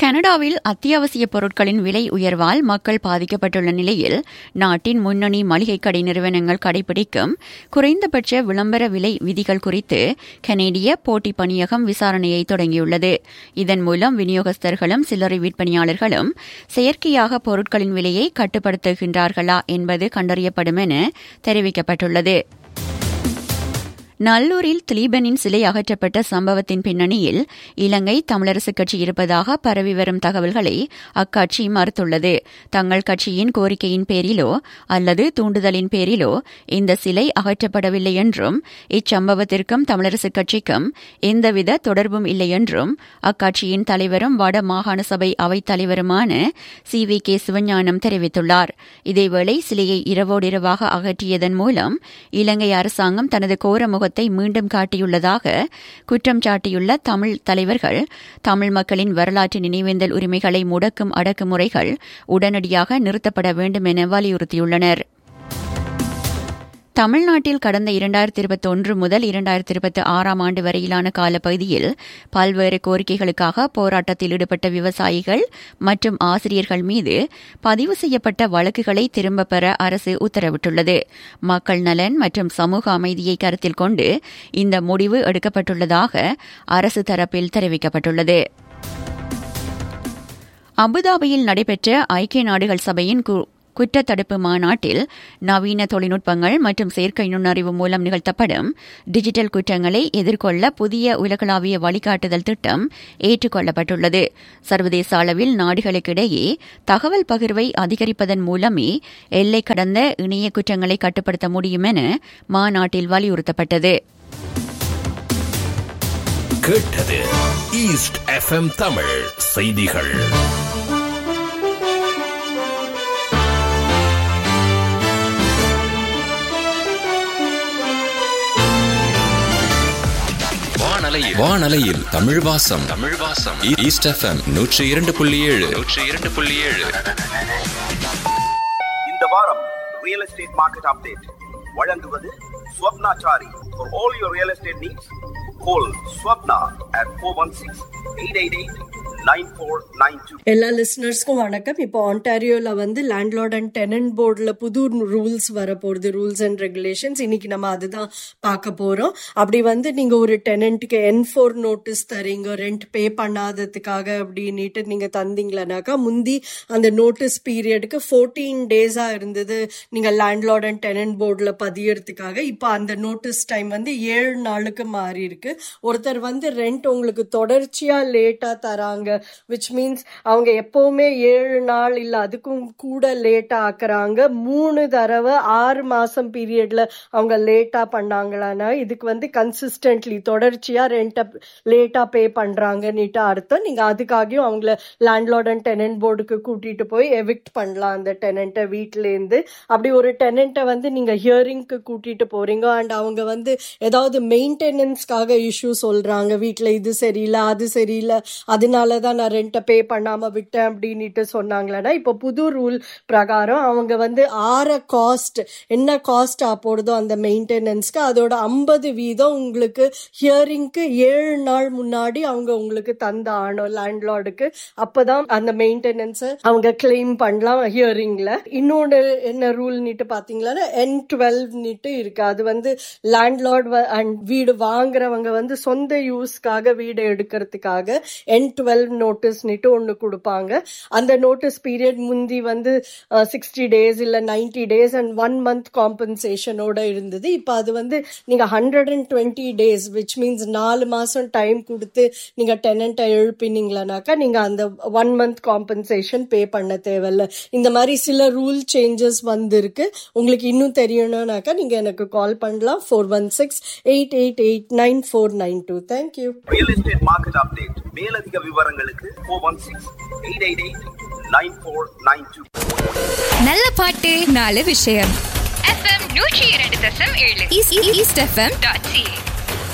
கனடாவில் அத்தியாவசிய பொருட்களின் விலை உயர்வால் மக்கள் பாதிக்கப்பட்டுள்ள நிலையில் நாட்டின் முன்னணி மளிகை கடை நிறுவனங்கள் கடைபிடிக்கும் குறைந்தபட்ச விளம்பர விலை விதிகள் குறித்து கனேடிய போட்டி பணியகம் விசாரணையை தொடங்கியுள்ளது இதன் மூலம் விநியோகஸ்தர்களும் சில்லறை விற்பனையாளர்களும் செயற்கையாக பொருட்களின் விலையை கட்டுப்படுத்துகின்றார்களா என்பது கண்டறியப்படும் என தெரிவிக்கப்பட்டுள்ளது நல்லூரில் திலீபனின் சிலை அகற்றப்பட்ட சம்பவத்தின் பின்னணியில் இலங்கை தமிழரசுக் கட்சி இருப்பதாக பரவி வரும் தகவல்களை அக்கட்சி மறுத்துள்ளது தங்கள் கட்சியின் கோரிக்கையின் பேரிலோ அல்லது தூண்டுதலின் பேரிலோ இந்த சிலை அகற்றப்படவில்லை என்றும் இச்சம்பவத்திற்கும் தமிழரசுக் கட்சிக்கும் எந்தவித தொடர்பும் இல்லை என்றும் அக்கட்சியின் தலைவரும் வட மாகாண சபை அவைத் தலைவருமான சி வி கே சிவஞானம் தெரிவித்துள்ளார் இதேவேளை சிலையை இரவோடிரவாக அகற்றியதன் மூலம் இலங்கை அரசாங்கம் தனது கோர முகத்தை மீண்டும் காட்டியுள்ளதாக குற்றம் சாட்டியுள்ள தமிழ் தலைவர்கள் தமிழ் மக்களின் வரலாற்று நினைவேந்தல் உரிமைகளை முடக்கும் அடக்குமுறைகள் உடனடியாக நிறுத்தப்பட வேண்டும் என வலியுறுத்தியுள்ளனர் தமிழ்நாட்டில் கடந்த இரண்டாயிரத்தி இருபத்தி ஒன்று முதல் இரண்டாயிரத்தி இருபத்தி ஆறாம் ஆண்டு வரையிலான காலப்பகுதியில் பல்வேறு கோரிக்கைகளுக்காக போராட்டத்தில் ஈடுபட்ட விவசாயிகள் மற்றும் ஆசிரியர்கள் மீது பதிவு செய்யப்பட்ட வழக்குகளை திரும்பப் பெற அரசு உத்தரவிட்டுள்ளது மக்கள் நலன் மற்றும் சமூக அமைதியை கருத்தில் கொண்டு இந்த முடிவு எடுக்கப்பட்டுள்ளதாக அரசு தரப்பில் தெரிவிக்கப்பட்டுள்ளது அபுதாபியில் நடைபெற்ற ஐக்கிய நாடுகள் சபையின் குற்றத்தடுப்பு மாநாட்டில் நவீன தொழில்நுட்பங்கள் மற்றும் செயற்கை நுண்ணறிவு மூலம் நிகழ்த்தப்படும் டிஜிட்டல் குற்றங்களை எதிர்கொள்ள புதிய உலகளாவிய வழிகாட்டுதல் திட்டம் ஏற்றுக்கொள்ளப்பட்டுள்ளது சர்வதேச அளவில் நாடுகளுக்கிடையே தகவல் பகிர்வை அதிகரிப்பதன் மூலமே எல்லை கடந்த இணைய குற்றங்களை கட்டுப்படுத்த முடியும் என மாநாட்டில் வலியுறுத்தப்பட்டது கேட்டது ஈஸ்ட் எஃப்எம் தமிழ் செய்திகள் வானலையில் வானலையில் தமிழ் வாசம் தமிழ் வாசம் ஈஸ்ட் எஃப்எம் நூற்றி இரண்டு புள்ளி ஏழு நூற்றி இரண்டு புள்ளி ஏழு இந்த வாரம் ரியல் எஸ்டேட் மார்க்கெட் அப்டேட் வழங்குவது Swapnachari for all your real estate needs call Swapna at four one six eight eight eight எல்லா லிஸ்னர்ஸ்க்கும் வணக்கம் இப்போ ஆன்டாரியோல வந்து லேண்ட்லார்ட் அண்ட் டெனன்ட் போர்டில் புது ரூல்ஸ் வரப்போகுது ரூல்ஸ் அண்ட் ரெகுலேஷன்ஸ் இன்னைக்கு நம்ம அதுதான் பார்க்க போறோம் அப்படி வந்து நீங்க ஒரு டெனண்ட்டுக்கு என் ஃபோர் நோட்டீஸ் தரீங்க ரெண்ட் பே பண்ணாததுக்காக அப்படின்ட்டு நீங்க தந்தீங்களனாக்கா முந்தி அந்த நோட்டீஸ் பீரியடுக்கு ஃபோர்டீன் டேஸா இருந்தது நீங்க லேண்ட்லார்ட் அண்ட் டெனன்ட் போர்டில் பதியறதுக்காக இப்போ அந்த நோட்டீஸ் டைம் வந்து ஏழு நாளுக்கு மாறி இருக்கு ஒருத்தர் வந்து ரெண்ட் உங்களுக்கு தொடர்ச்சியா லேட்டா தராங்க விச் மீன்ஸ் அவங்க எப்பவுமே ஏழு நாள் இல்ல அதுக்கும் கூட லேட்டா ஆக்குறாங்க மூணு தடவை ஆறு மாசம் பீரியட்ல அவங்க லேட்டா பண்ணாங்களான்னா இதுக்கு வந்து கன்சிஸ்டன்ட்லி தொடர்ச்சியா ரெண்ட்டை லேட்டா பே பண்றாங்கன்னுட்டு அர்த்தம் நீங்க அதுக்காகவும் அவங்கள லேண்ட்லார்ட் அண்ட் டெனன்ட் போர்டுக்கு கூட்டிட்டு போய் எவிக்ட் பண்ணலாம் அந்த டெனண்ட்டை வீட்டுல இருந்து அப்படி ஒரு டெனண்ட்டை வந்து நீங்க ஹியரிங்க்கு கூட்டிட்டு போறீங்க அண்ட் அவங்க வந்து ஏதாவது மெயின்டெனன்ஸ்க்காக இஷ்யூ சொல்றாங்க வீட்டுல இது சரியில்லை அது சரியில்லை அதனால தான் நான் ரெண்ட்டை பே பண்ணாம விட்டேன் அப்படின்ட்டு சொன்னாங்களேன்னா இப்போ புது ரூல் பிரகாரம் அவங்க வந்து ஆற காஸ்ட் என்ன காஸ்ட் போடுதோ அந்த மெயின்டெனன்ஸ்க்கு அதோட ஐம்பது வீதம் உங்களுக்கு ஹியரிங்க்கு ஏழு நாள் முன்னாடி அவங்க உங்களுக்கு தந்த ஆனோம் லேண்ட்லார்டுக்கு அப்பதான் அந்த மெயின்டெனன்ஸை அவங்க கிளைம் பண்ணலாம் ஹியரிங்ல இன்னொன்று என்ன ரூல் நீட்டு பாத்தீங்களா என் டுவெல் நீட்டு இருக்கு அது வந்து லேண்ட்லார்ட் அண்ட் வீடு வாங்குறவங்க வந்து சொந்த யூஸ்க்காக வீடு எடுக்கிறதுக்காக என் டுவெல் நோட்டீஸ்னுட்டு ஒன்று கொடுப்பாங்க அந்த நோட்டீஸ் பீரியட் முந்தி வந்து சிக்ஸ்டி டேஸ் இல்லை ninety days and one month காம்பன்சேஷனோட இருந்தது இப்போ அது வந்து நீங்கள் hundred and twenty days which means நாலு மாதம் டைம் கொடுத்து நீங்கள் டெனண்ட்டை எழுப்பினீங்களானாக்கா நீங்கள் அந்த ஒன் மந்த் காம்பன்சேஷன் பே பண்ண தேவையில்ல இந்த மாதிரி சில ரூல் சேஞ்சஸ் வந்திருக்கு உங்களுக்கு இன்னும் தெரியணும்னாக்கா நீங்கள் எனக்கு கால் பண்ணலாம் four one six eight eight eight nine four nine two thank you real estate market update மேலதிக விவரங்களுக்கு four one six eight eight eight nine four nine two நல்ல பாட்டு நாலு விஷயம் எஃப்எம் நூற்றி இரண்டு தசம் ஏழு ஈஸ்ட் எஃப்எம் டாட் சி